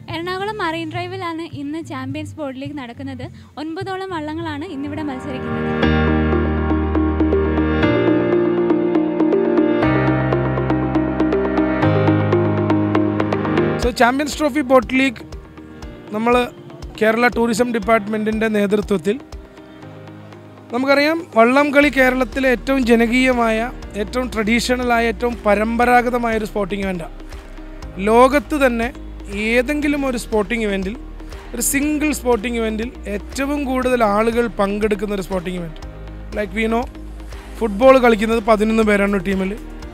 Ernakulam marine ഡ്രൈവിലാണ് ഇന്ന് champions board league നടക്കുന്നത് ഒൻപതോളം വള്ളങ്ങളാണ് ഇന്നിവിടെ മത്സരിക്കുന്നത് so champions trophy boat league നമ്മൾ കേരള ടൂറിസം ഡിപ്പാർട്ട്മെൻറ്റിൻ്റെ നേതൃത്വത്തിൽ നമുക്കറിയാം വള്ളം കളി കേരളത്തിലെ ഏറ്റവും ജനകീയമായ ഏറ്റവും ട്രഡീഷണലായ ഏറ്റവും പരമ്പരാഗതമായ ഒരു സ്പോർട്ടിംഗ് ഇവൻ്റാണ് ലോകത്ത് തന്നെ ഏതെങ്കിലും ഒരു സ്പോർട്ടിംഗ് ഇവൻറ്റിൽ ഒരു സിംഗിൾ സ്പോർട്ടിംഗ് ഇവൻറ്റിൽ ഏറ്റവും കൂടുതൽ ആളുകൾ പങ്കെടുക്കുന്ന ഒരു sporting event like we know football കളിക്കുന്നത് പതിനൊന്ന് പേരാണ് ഒരു ടീമിൽ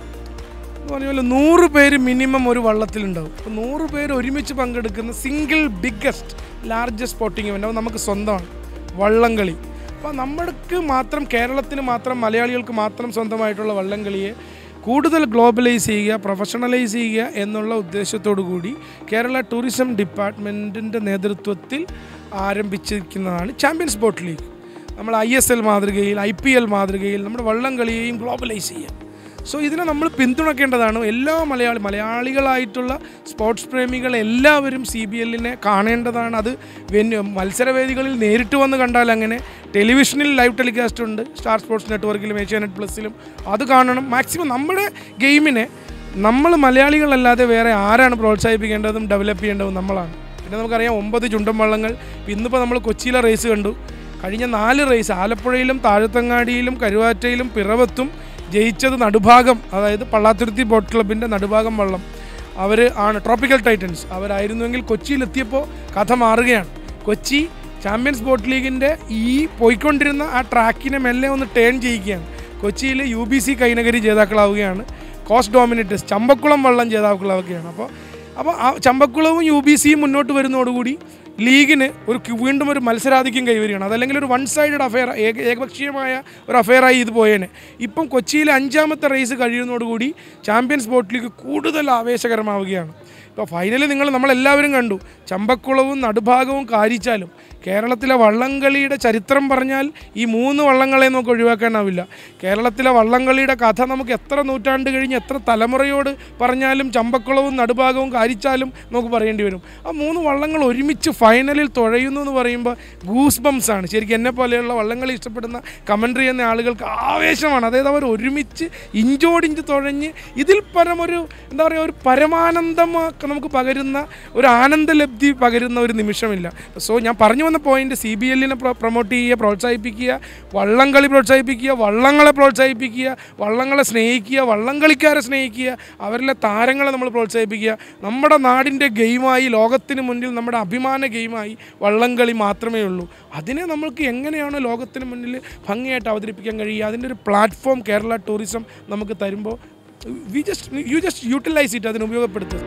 എന്ന് പറഞ്ഞ പോലെ നൂറ് പേര് മിനിമം ഒരു വള്ളത്തിലുണ്ടാവും അപ്പോൾ നൂറ് പേര് ഒരുമിച്ച് പങ്കെടുക്കുന്ന single biggest largest sporting event അപ്പോൾ നമുക്ക് സ്വന്തമാണ് വള്ളംകളി അപ്പോൾ നമ്മൾക്ക് മാത്രം കേരളത്തിന് മാത്രം മലയാളികൾക്ക് മാത്രം സ്വന്തമായിട്ടുള്ള വള്ളംകളിയെ കൂടുതൽ ഗ്ലോബലൈസ് ചെയ്യുക പ്രൊഫഷണലൈസ് ചെയ്യുക എന്നുള്ള ഉദ്ദേശത്തോടു കൂടി കേരള ടൂറിസം ഡിപ്പാർട്ട്മെൻറ്റിൻ്റെ നേതൃത്വത്തിൽ ആരംഭിച്ചിരിക്കുന്നതാണ് ചാമ്പ്യൻസ് ബോട്ട് ലീഗ് നമ്മൾ ഐ എസ് എൽ മാതൃകയിൽ ഐ പി എൽ മാതൃകയിൽ നമ്മുടെ വള്ളംകളിയെയും ഗ്ലോബലൈസ് ചെയ്യുക സോ ഇതിനെ നമ്മൾ പിന്തുണയ്ക്കേണ്ടതാണ് എല്ലാ മലയാളി മലയാളികളായിട്ടുള്ള സ്പോർട്സ് പ്രേമികൾ എല്ലാവരും സി ബി എല്ലിനെ കാണേണ്ടതാണ് അത് വെന്യു മത്സരവേദികളിൽ നേരിട്ട് വന്ന് കണ്ടാൽ അങ്ങനെ ടെലിവിഷനിൽ ലൈവ് ടെലികാസ്റ്റ് ഉണ്ട് സ്റ്റാർ സ്പോർട്സ് നെറ്റ്വർക്കിലും ഏഷ്യാനെറ്റ് പ്ലസിലും അത് കാണണം മാക്സിമം നമ്മുടെ ഗെയിമിനെ നമ്മൾ മലയാളികളല്ലാതെ വേറെ ആരാണ് പ്രോത്സാഹിപ്പിക്കേണ്ടതും ഡെവലപ്പ് ചെയ്യേണ്ടതും നമ്മളാണ് പിന്നെ നമുക്കറിയാം ഒമ്പത് ചുണ്ടൻ വള്ളങ്ങൾ ഇന്നിപ്പോൾ നമ്മൾ കൊച്ചിയിലെ റേസ് കണ്ടു കഴിഞ്ഞ നാല് റേസ് ആലപ്പുഴയിലും താഴത്തങ്ങാടിയിലും കരുവാറ്റയിലും പിറവത്തും ജയിച്ചത് നടുഭാഗം അതായത് പള്ളാത്തുരുത്തി ബോട്ട് ക്ലബിൻ്റെ നടുഭാഗം വള്ളം അവർ ആണ് ട്രോപ്പിക്കൽ ടൈറ്റൻസ് അവരായിരുന്നുവെങ്കിൽ കൊച്ചിയിലെത്തിയപ്പോൾ കഥ മാറുകയാണ് കൊച്ചി ചാമ്പ്യൻസ് ബോട്ട് ലീഗിൻ്റെ ഈ പോയിക്കൊണ്ടിരുന്ന ആ ട്രാക്കിനെ മെല്ലെ ഒന്ന് ടേൺ ചെയ്യിക്കുകയാണ് കൊച്ചിയിൽ യു ബി സി കൈനഗരി ജേതാക്കളാവുകയാണ് കോസ്റ്റ് ഡോമിനേറ്റേഴ്സ് ചമ്പക്കുളം വള്ളം ജേതാക്കളാവുകയാണ് അപ്പോൾ അപ്പോൾ ആ ചമ്പക്കുളവും യു ബി സിയും മുന്നോട്ട് വരുന്നതോടുകൂടി ലീഗിന് ഒരു കി- വീണ്ടും ഒരു മത്സരാധിക്യം കൈവരികയാണ് അതല്ലെങ്കിൽ ഒരു വൺ സൈഡഡ് അഫെയർ ഏക ഏകപക്ഷീയമായ ഒരു അഫെയറായി ഇത് പോയേനെ ഇപ്പം കൊച്ചിയിലെ അഞ്ചാമത്തെ റേസ് കഴിയുന്നതോടുകൂടി ചാമ്പ്യൻസ് ബോട്ട് ലീഗ് കൂടുതൽ ആവേശകരമാവുകയാണ് ഇപ്പോൾ ഫൈനലിൽ നിങ്ങൾ നമ്മളെല്ലാവരും കണ്ടു ചമ്പക്കുളവും നടുഭാഗവും കാരിച്ചാലും കേരളത്തിലെ വള്ളംകളിയുടെ ചരിത്രം പറഞ്ഞാൽ ഈ മൂന്ന് വള്ളങ്ങളെ നമുക്ക് ഒഴിവാക്കാനാവില്ല കേരളത്തിലെ വള്ളംകളിയുടെ കഥ നമുക്ക് എത്ര നൂറ്റാണ്ട് കഴിഞ്ഞ് എത്ര തലമുറയോട് പറഞ്ഞാലും ചമ്പക്കുളവും നടുഭാഗവും കാരിച്ചാലും നമുക്ക് പറയേണ്ടി വരും ആ മൂന്ന് വള്ളങ്ങൾ ഒരുമിച്ച് ഫൈനലിൽ തുഴയുന്നു എന്ന് പറയുമ്പോൾ ഗൂസ് ബംസ് ആണ് ശരിക്കും എന്നെ പോലെയുള്ള വള്ളംകളി ഇഷ്ടപ്പെടുന്ന കമൻട്രി എന്ന ആളുകൾക്ക് ആവേശമാണ് അതായത് അവർ ഒരുമിച്ച് ഇഞ്ചോടിഞ്ച് തുഴഞ്ഞ് ഇതിൽ പരമൊരു എന്താ പറയുക ഒരു പരമാനന്ദമൊക്കെ നമുക്ക് പകരുന്ന ഒരു ആനന്ദലബ്ധി പകരുന്ന ഒരു നിമിഷമില്ല സോ ഞാൻ പറഞ്ഞു വന്ന പോയിന്റ് സി ബി എല്ലിനെ പ്രൊമോട്ട് ചെയ്യുക പ്രോത്സാഹിപ്പിക്കുക വള്ളംകളി പ്രോത്സാഹിപ്പിക്കുക വള്ളങ്ങളെ പ്രോത്സാഹിപ്പിക്കുക വള്ളങ്ങളെ സ്നേഹിക്കുക വള്ളംകളിക്കാരെ സ്നേഹിക്കുക അവരിലെ താരങ്ങളെ നമ്മൾ പ്രോത്സാഹിപ്പിക്കുക നമ്മുടെ നാടിൻ്റെ ഗെയിമായി ലോകത്തിന് മുന്നിൽ നമ്മുടെ അഭിമാന ഗെയിമായി വള്ളംകളി മാത്രമേ ഉള്ളൂ അതിനെ നമ്മൾക്ക് എങ്ങനെയാണ് ലോകത്തിന് മുന്നിൽ ഭംഗിയായിട്ട് അവതരിപ്പിക്കാൻ കഴിയുക അതിൻ്റെ ഒരു പ്ലാറ്റ്ഫോം കേരള ടൂറിസം നമുക്ക് തരുമ്പോൾ we just you just utilise it അതിന് ഉപയോഗപ്പെടുത്തുക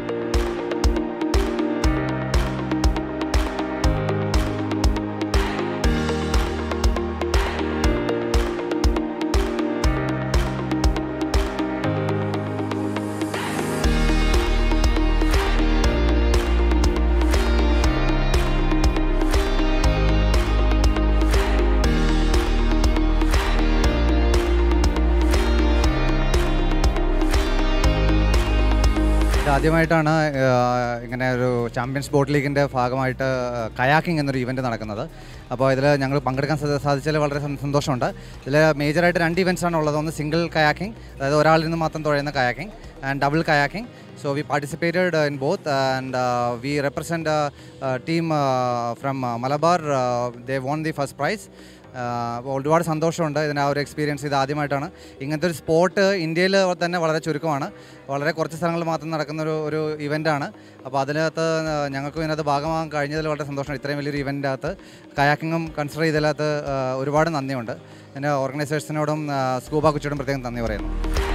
ഇത് ആദ്യമായിട്ടാണ് ആഹ്, ഇങ്ങനെ ഒരു ചാമ്പ്യൻസ് ബോട്ട് ലീഗിൻ്റെ ഭാഗമായിട്ട് കയാക്കിംഗ് എന്നൊരു ഇവൻറ്റ് നടക്കുന്നത് അപ്പോൾ ഇതിൽ ഞങ്ങൾ പങ്കെടുക്കാൻ സാ- സാധിച്ചതിൽ വളരെ സം- സന്തോഷമുണ്ട് ഇതിൽ മേജറായിട്ട് രണ്ട് ഇവൻറ്റ്സ് ആണ് ഉള്ളത് ഒന്ന് സിംഗിൾ കയാക്കിംഗ് അതായത് ഒരാളിൽ നിന്ന് മാത്രം തുഴയുന്ന kayaking and double kayaking so we participated in both and we represent team from Malabar they won the first prize അപ്പോൾ ഒരുപാട് സന്തോഷമുണ്ട് ഇതിന് ആ ഒരു എക്സ്പീരിയൻസ് ഇത് ആദ്യമായിട്ടാണ് ഇങ്ങനത്തെ ഒരു സ്പോർട്ട് ഇന്ത്യയിൽ തന്നെ വളരെ ചുരുക്കമാണ് വളരെ കുറച്ച് സ്ഥലങ്ങളിൽ മാത്രം നടക്കുന്ന ഒരു ഒരു ഇവൻ്റാണ് അപ്പോൾ അതിനകത്ത് ഞങ്ങൾക്ക് ഇതിനകത്ത് ഭാഗമാകാൻ കഴിഞ്ഞതിൽ വളരെ സന്തോഷമാണ് ഇത്രയും വലിയൊരു ഇവൻ്റ് അകത്ത് കയാക്കിങ്ങും കൺസിഡർ ചെയ്തതിനകത്ത് ആ, ഒരുപാട് നന്ദിയുണ്ട് എൻ്റെ ഓർഗനൈസേഴ്സിനോടും ആ, സ്കൂബ കുച്ചിയോടും പ്രത്യേകം നന്ദി പറയുന്നു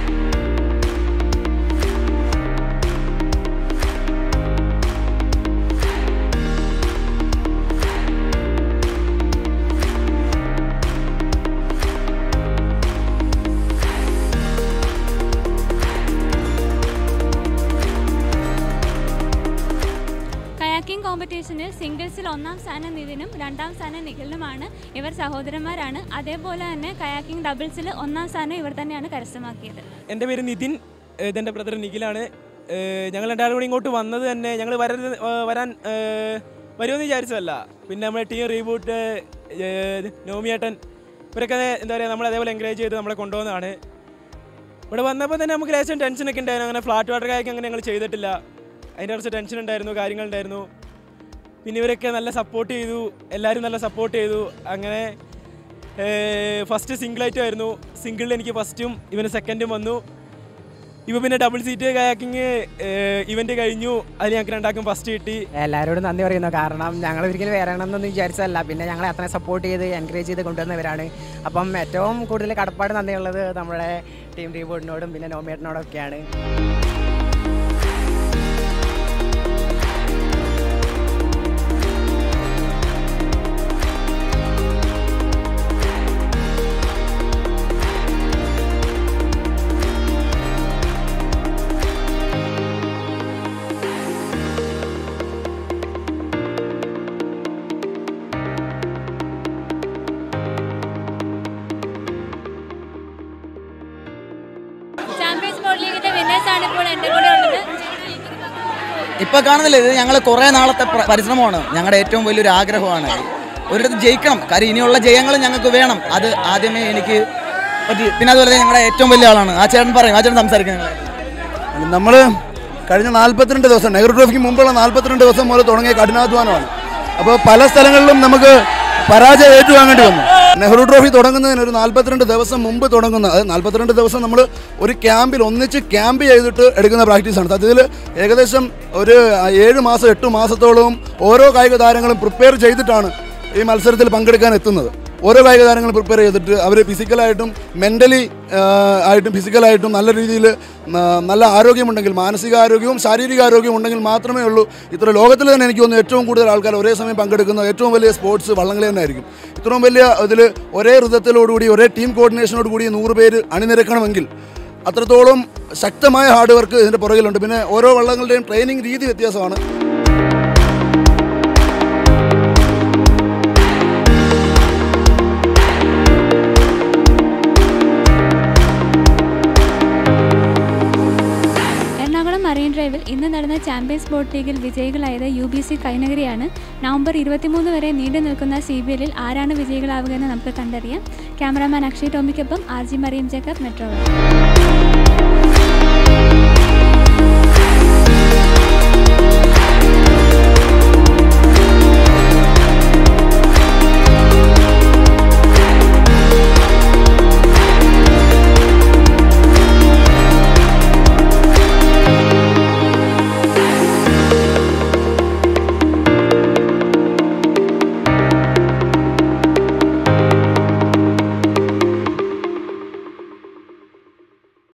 കയാക്കിംഗ് കോമ്പറ്റീഷന് സിംഗിൾസിൽ ഒന്നാം സ്ഥാനം നിതിനും രണ്ടാം സ്ഥാനം നിഖിലിനുമാണ് ഇവർ സഹോദരന്മാരാണ് അതേപോലെ തന്നെ കയാക്കിംഗ് ഡബിൾസിൽ ഒന്നാം സ്ഥാനം ഇവർ തന്നെയാണ് കരസ്ഥമാക്കിയത് എൻ്റെ പേര് നിതിൻ ഇതെൻ്റെ ബ്രദർ നിഖിലാണ് ഏഹ്, ഞങ്ങൾ രണ്ടാളും കൂടി ഇങ്ങോട്ട് വന്നത് തന്നെ ഞങ്ങൾ വരരുത് ഏഹ്, വരാൻ ഏഹ്, വരുമെന്ന് വിചാരിച്ചതല്ല പിന്നെ നമ്മുടെ ടീം റീബൂട്ട് നോമിയേട്ടൻ ഇവരൊക്കെ എന്താ പറയുക നമ്മൾ അതേപോലെ എൻകറേജ് ചെയ്ത് നമ്മളെ കൊണ്ടുപോകുന്നതാണ് ഇവിടെ വന്നപ്പോൾ തന്നെ നമുക്ക് ലേശം ടെൻഷനൊക്കെ ഉണ്ടായിരുന്നു അങ്ങനെ ഫ്ലാറ്റ് വാട്ടർ കായ്ക്ക് അങ്ങനെ ഞങ്ങൾ ചെയ്തിട്ടില്ല അതിൻ്റെ കുറച്ച് ടെൻഷൻ ഉണ്ടായിരുന്നു കാര്യങ്ങളുണ്ടായിരുന്നു പിന്നെ ഇവരൊക്കെ നല്ല സപ്പോർട്ട് ചെയ്തു എല്ലാവരും നല്ല സപ്പോർട്ട് ചെയ്തു അങ്ങനെ ഫസ്റ്റ് സിംഗിളായിട്ട് ആയിരുന്നു സിംഗിളിൽ എനിക്ക് ഫസ്റ്റും ഇവന് സെക്കൻഡും വന്നു ഇവ പിന്നെ ഡബിൾ സീറ്റ് കയാക്കിങ് ഇവന്റ് കഴിഞ്ഞു അതിൽ ഞങ്ങൾക്ക് രണ്ടാക്കും ഫസ്റ്റ് കിട്ടി എല്ലാവരോടും നന്ദി പറയുന്നു കാരണം ഞങ്ങൾ ഒരിക്കലും വരണമെന്നൊന്നും വിചാരിച്ചതല്ല പിന്നെ ഞങ്ങളെ അത്രയും സപ്പോർട്ട് ചെയ്ത് എൻകറേജ് ചെയ്ത് കൊണ്ടുവന്നവരാണ് അപ്പം ഏറ്റവും കൂടുതൽ കടപ്പാട് നന്ദിയുള്ളത് നമ്മുടെ ടീം റീബോർഡിനോടും പിന്നെ നോമിയേറ്റിനോടും ഒക്കെയാണ് ചാമ്പ്യൻസ് ബോർഡ് ലീഗിന്റെ വിന്നേഴ്സ് ആണ് ഇപ്പോൾ എൻ്റെ കൂടെ ഉള്ളത് ഇപ്പൊ കാണുന്നില്ല ഇത് ഞങ്ങൾ കുറെ നാളത്തെ പ്ര- പരിശ്രമമാണ് ഞങ്ങളുടെ ഏറ്റവും വലിയൊരു ആഗ്രഹമാണ് ഒരിടത്ത് ജയിക്കണം കാര്യം ഇനിയുള്ള ജയങ്ങൾ ഞങ്ങൾക്ക് വേണം അത് ആദ്യമേ എനിക്ക് പറ്റി പിന്നെ അതുപോലെ തന്നെ ഞങ്ങളുടെ ഏറ്റവും വലിയ ആളാണ് ആ ചേട്ടൻ പറയും ആ ചേട്ടൻ സംസാരിക്കുന്നത് നമ്മൾ കഴിഞ്ഞ നാൽപ്പത്തിരണ്ട് ദിവസം നെഹ്റു ട്രോഫിക്ക് മുമ്പുള്ള നാൽപ്പത്തിരണ്ട് ദിവസം മുതൽ തുടങ്ങിയ കഠിനാധ്വാനമാണ് അപ്പോൾ പല സ്ഥലങ്ങളിലും നമുക്ക് പരാജയം ഏറ്റുവാങ്ങേണ്ടി വന്നു നെഹ്റു ട്രോഫി തുടങ്ങുന്നതിന് ഒരു നാൽപ്പത്തിരണ്ട് ദിവസം മുമ്പ് തുടങ്ങുന്ന അത് നാൽപ്പത്തിരണ്ട് ദിവസം നമ്മൾ ഒരു ക്യാമ്പിൽ ഒന്നിച്ച് ക്യാമ്പ് ചെയ്തിട്ട് എടുക്കുന്ന പ്രാക്ടീസാണ് സത്യത്തിൽ ഏകദേശം ഒരു ഏഴ് മാസം എട്ട് മാസത്തോളവും ഓരോ കായിക താരങ്ങളും പ്രിപ്പയർ ചെയ്തിട്ടാണ് ഈ മത്സരത്തിൽ പങ്കെടുക്കാൻ എത്തുന്നത് ഓരോ കായിക താരങ്ങൾ പ്രിപ്പയർ ചെയ്തിട്ട് അവർ ഫിസിക്കലായിട്ടും മെൻ്റലി ആയിട്ടും ഫിസിക്കലായിട്ടും നല്ല രീതിയിൽ നല്ല ആരോഗ്യമുണ്ടെങ്കിൽ മാനസികാരോഗ്യവും ശാരീരിക ആരോഗ്യവും ഉണ്ടെങ്കിൽ മാത്രമേ ഉള്ളൂ ഇത്ര ലോകത്തിൽ തന്നെ എനിക്ക് തോന്നുന്നു ഏറ്റവും കൂടുതൽ ആൾക്കാർ ഒരേ സമയം പങ്കെടുക്കുന്ന ഏറ്റവും വലിയ സ്പോർട്സ് വള്ളംകളി തന്നെ ആയിരിക്കും ഇത്രയും വലിയ ഇതിൽ ഒരേ ഹൃദയത്തിലോടുകൂടി ഒരേ ടീം കോർഡിനേഷനോട് കൂടി നൂറ് പേര് അണിനിരക്കണമെങ്കിൽ അത്രത്തോളം ശക്തമായ ഹാർഡ് വർക്ക് ഇതിൻ്റെ പുറകിലുണ്ട് പിന്നെ ഓരോ വള്ളങ്ങളുടെയും ട്രെയിനിങ് രീതി വ്യത്യാസമാണ് എറണാകുളം മറൈൻ ഡ്രൈവിൽ ഇന്ന് നടന്ന ചാമ്പ്യൻസ് ബോട്ട് ലീഗിൽ വിജയികളായത് യു ബി സി കൈനഗരിയാണ് നവംബർ ഇരുപത്തിമൂന്ന് വരെ നീണ്ടു നിൽക്കുന്ന സി ബി എല്ലിൽ ആരാണ് വിജയികളാവുക എന്ന് നമുക്ക് കണ്ടറിയാം ക്യാമറാമാൻ അക്ഷയ് ടോമിക്കൊപ്പം R G Mariyam Jacob metro